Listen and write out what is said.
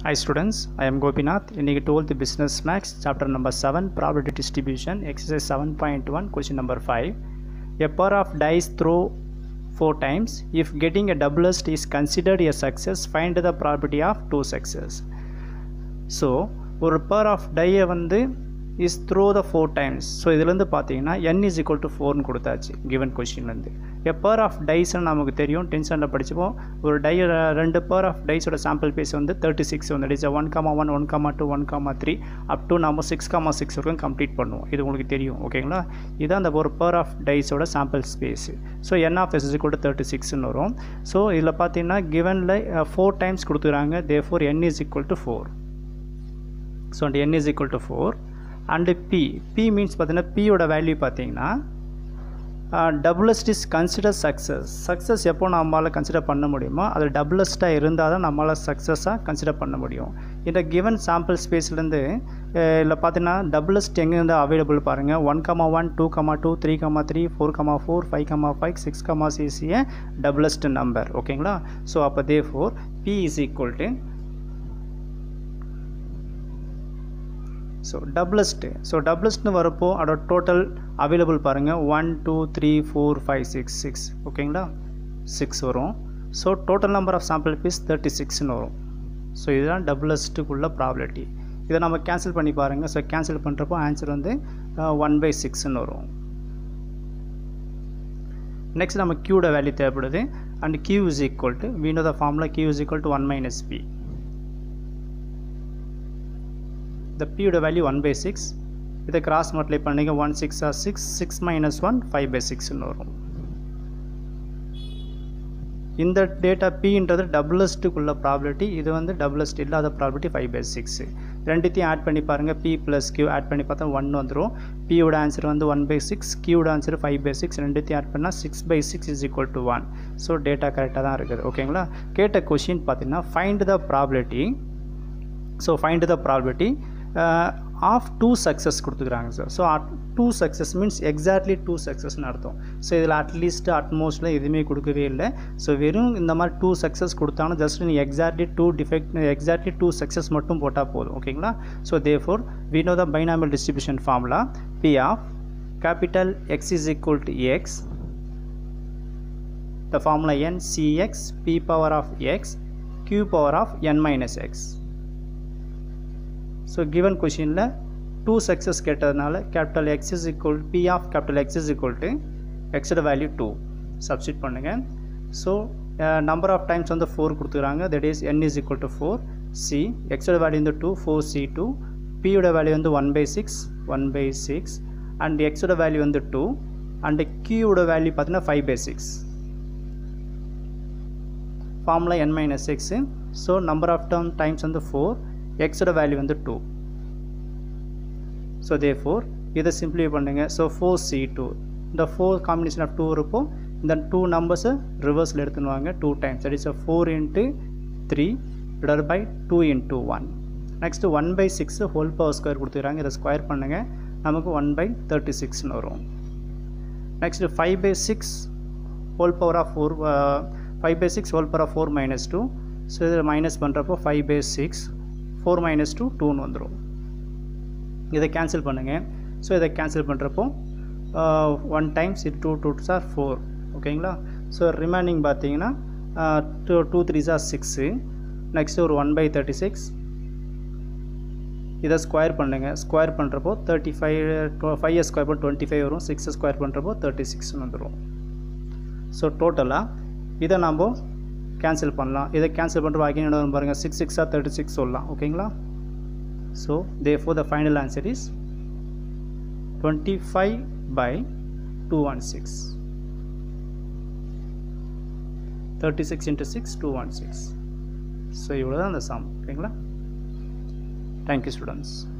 Hi students, I am Gopinath. இன்னைக்கு 12th Business Max, chapter number 7, Probability Distribution, exercise 7.1, question number 5. A pair of dice throw 4 times. If getting a doublest is considered a success, find the probability of 2 success. So ஒரு pair of டையை வந்து is throw the four times so இதுலேருந்து பார்த்தீங்கன்னா என் is equal to ஃபோர்னு கொடுத்தாச்சு given கொஷின்லேருந்து a pair of டைஸ்னு நமக்கு தெரியும் டென்ஷனில் படிச்சுப்போம் ஒரு டை ரெண்டு பேர் ஆஃப் டைஸோட சாம்பிள் பேஸ் வந்து தேர்ட்டி சிக்ஸ் வந்து this one comma one one comma two one comma three up to நம்ம சிக்ஸ் காமா சிக்ஸ் வரைக்கும் கம்ப்ளீட் பண்ணுவோம் இது உங்களுக்கு தெரியும் ஓகேங்களா இதுதான் அந்த ஒரு பேர் ஆஃப் டைஸோட sample space so n of S equal to thirty சிக்ஸ்னு வரும் ஸோ இதில் பார்த்தீங்கன்னா கிவனில் ஃபோர் டைம்ஸ் கொடுத்துறாங்க therefore n is equal to four so and n is equal to four and p p means பார்த்தீங்கன்னா பியோட value பார்த்தீங்கன்னா doublets is consider success success எப்போ நம்மளால் கன்சிடர் பண்ண முடியுமோ அது டபுளஸ்ட்டாக இருந்தால் தான் நம்மளால் சக்ஸஸாக கன்சிடர் பண்ண முடியும் இந்த கிவன் சாம்பிள் ஸ்பேஸ்லேருந்து இல்லை பார்த்தீங்கன்னா டபுளஸ்ட் எங்கேருந்து அவைலபிள் பாருங்கள் one comma one two comma two three comma three four comma four five comma five six comma சிசிஏ டபுளஸ்ட் நம்பர் ஓகேங்களா ஸோ அப்போ therefore p is equal to so doublets so டபுளஸ்ட்னு வரப்போ அதோட டோட்டல் அவைலபிள் பாருங்கள் one two three four five six six ஓகேங்களா six வரும் so total number of sample space thirty சிக்ஸ்னு வரும் ஸோ இதுதான் டபுளஸ்ட்டுக்குள்ள ப்ராபிலிட்டி இதை நம்ம கேன்சல் பண்ணி பாருங்கள் ஸோ கேன்சல் பண்ணுறப்போ ஆன்சர் வந்து ஒன் பை சிக்ஸ்னு வரும் நெக்ஸ்ட் நம்ம க்யூட வேல்யூ தேவைப்படுது and q is equal to we know the formula q is equal to one minus p the p யோட வேல்யூ ஒன் பை சிக்ஸ் இதை கிராஸ் மல்டிப்ளை பண்ணிங்க one six or six six minus one five by சிக்ஸ்னு வரும் இந்த data பின்றது டபுளஸ்ட்டுக்குள்ள probability இது வந்து doublets இல்லாத probability five by six ரெண்டுத்தையும் ஆட் பண்ணி பாருங்கள் பி ப்ளஸ் கியூ ஆட் பண்ணி பார்த்தா ஒன் வந்துடும் பியோட ஆன்சர் வந்து ஒன் பை சிக்ஸ் கியூட ஆன்சர் ஃபைவ் பை சிக்ஸ் ரெண்டுத்தையும் ஆட் பண்ணால் six by six is equal to one so data கரெக்டாக தான் இருக்குது ஓகேங்களா கேட்ட கொஷின் பார்த்தீங்கன்னா find the probability so find the probability of two success கொடுத்துக்கிறாங்க sir so two success means exactly two சக்ஸஸ்னு அர்த்தம் ஸோ இதில் அட்லீஸ்ட் அட்மோஸ்ட்டில் எதுவுமே கொடுக்கவே இல்லை ஸோ வெறும் இந்த மாதிரி டூ சக்ஸஸ் கொடுத்தாலும் ஜஸ்ட் நீ exactly two defect exactly two success மட்டும் போட்டால் போதும் ஓகேங்களா so therefore we know the binomial distribution formula p of capital X is equal to X the formula n Cx p power of X q power of n minus X so given கொஷினில் two success கேட்டதுனால capital X is equal P of capital X is equal to எக்ஸோட value to substitute பண்ணுங்கள் so number of times வந்து four கொடுத்துக்கிறாங்க that is n is equal to four C எக்ஸோட value வந்து two four C two பியோட value வந்து one by six one by six and எக்ஸோட value வந்து டூ அண்ட் கியூவோட வேல்யூ பார்த்தீங்கன்னா five by six formula N minus six so number of term times வந்து four எக்ஸோட வேல்யூ வந்து டூ ஸோ தே ஃபோர் இதை சிம்பிளிஃபை பண்ணுங்கள் ஸோ ஃபோர் சி டூ இந்த ஃபோர் காம்பினேஷன் ஆஃப் டூ இருப்போம் இந்த டூ நம்பர்ஸை ரிவர்ஸில் எடுத்துன்னு வாங்க two times that is four into three divide by two into one next one by six whole power square கொடுத்துக்கிறாங்க இதை ஸ்கொயர் பண்ணுங்கள் நமக்கு ஒன் பை தேர்ட்டி சிக்ஸ்னு வரும் next five by six whole power of four five by six whole power of four minus two so இதில் minus பண்ணுறப்போ five by six four minus two டூன்னு வந்துடும் இதை கேன்சல் பண்ணுங்கள் ஸோ இதை கேன்சல் பண்ணுறப்போ ஒன் டைம்ஸ் இது டூ டூ சார் ஃபோர் ஓகேங்களா ஸோ ரிமைனிங் பார்த்தீங்கன்னா two two three sir six next ஒரு ஒன் பை தேர்ட்டி சிக்ஸ் இதை ஸ்கொயர் பண்ணுங்கள் ஸ்கொயர் பண்ணுறப்போ thirty five five year square பண்ண டுவெண்ட்டி ஃபைவ் வரும் சிக்ஸ் ஸ்கொயர் பண்ணுறப்போ தேர்ட்டி சிக்ஸ்னு வந்துடும் ஸோ டோட்டலாக இதை நம்ம கேன்சல் பண்ணலாம் இதை கேன்சல் பண்ணுறப்போ அகைன் என்ன பாருங்கள் சிக்ஸ் சிக்ஸாக தேர்ட்டி சிக்ஸ் சொல்லலாம் ஓகேங்களா so therefore the final answer is twenty five by two one six thirty six into six two one six so இவ்வளோ தான் அந்த சம் ஓகேங்களா தேங்க்யூ ஸ்டூடெண்ட்ஸ்